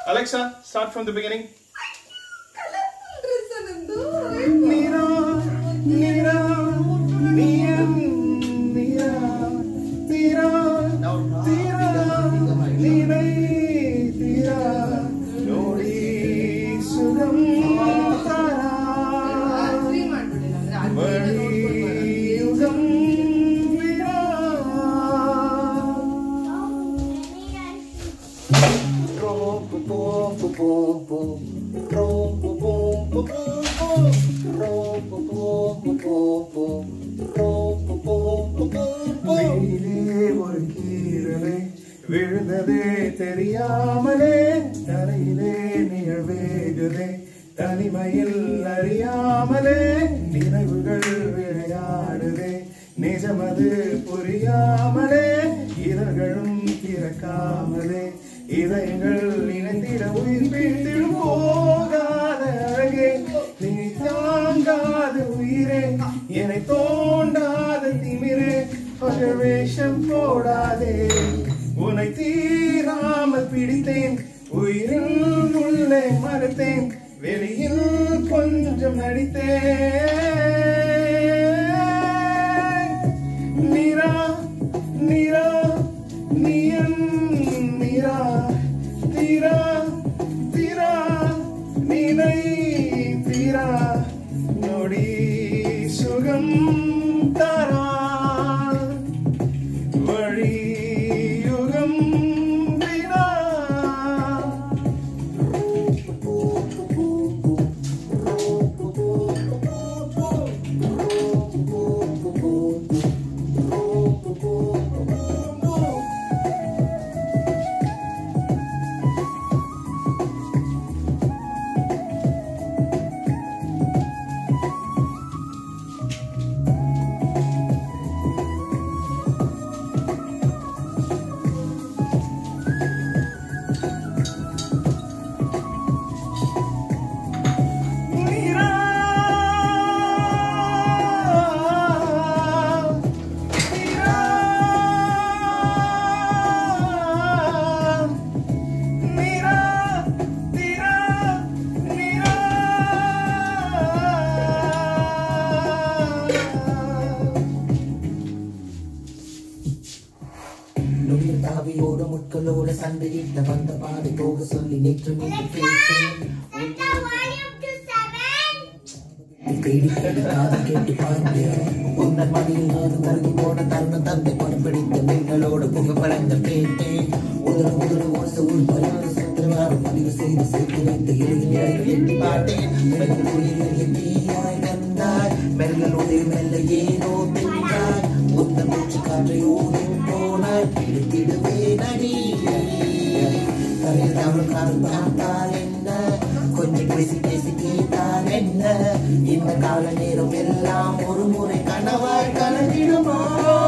Alexa, start from the beginning. நீரா நீரா நீயம் நீரா தீரா தீரா நீனை தீரா நோடி சுகம் தாரா வழியுகம் வீரா வெயிலே ஒரு கீரலே விழுந்ததே தெரியாமலே தரையிலே நிகழ்வேகுதே தனிமையில் அறியாமலே நினைவுகள் விளையாடுதே நிஜமது புரியாமலே இதழ்களும் திறக்காமலே இதயங்கள் நினைத்திட உயிர் பிடித்திடும் போகாத அழகே நீ தாங்காத உயிரே என்னை தோண்டாத திமிரே பகல் வேஷம் போடாதே உன்னை தீராமல் பிடித்தேன் உயிரில் உள்ளே மறுத்தேன் வெளியில் கொஞ்சம் நடித்தேன் நீரா நீரா நீயன் நீரா தீரா தீரா நீனை தீரா நொடி சுகம் தாரா வழியுகம் வீரா நீரா நீரா நீரா நீரா நீரா நுண்ணிய தாவியோட முட்களோட சண்டையிட்ட வந்த பாதை போக சொல்லி நேற்று மீது கேட்டேன் தேடி தேடி காதல் கேட்டு பார்த்தேன் உன்னர் மடியில் நான் கருகி போன தருணம் தந்தை படப்பிடித்த மீன்களோட புகைப்படங்கள் கேட்டேன் உதறு உதறு ஓச உள் பரிமாறு சத்திரவாறு பதிவு செய்து சேர்த்து வைத்த இளைஞர்கள் எட்டி பார்த்தேன் மெல்ல உயிரில் எட்டியாய் வந்தாய் மெல்ல உதவி மெல்ல ஏனோ தின்றாய் உந்தன் மூச்சு காற்றை ஊதி போனாய் பிடித்திடுவே நடி கரையில் அவள் கால் பார்த்தால் என்ன கொஞ்சம் பேசி பேசி கேட்டால் என்ன இந்த கால நேரம் எல்லாம் ஒரு முறை கனவாய் கலந்திடுமா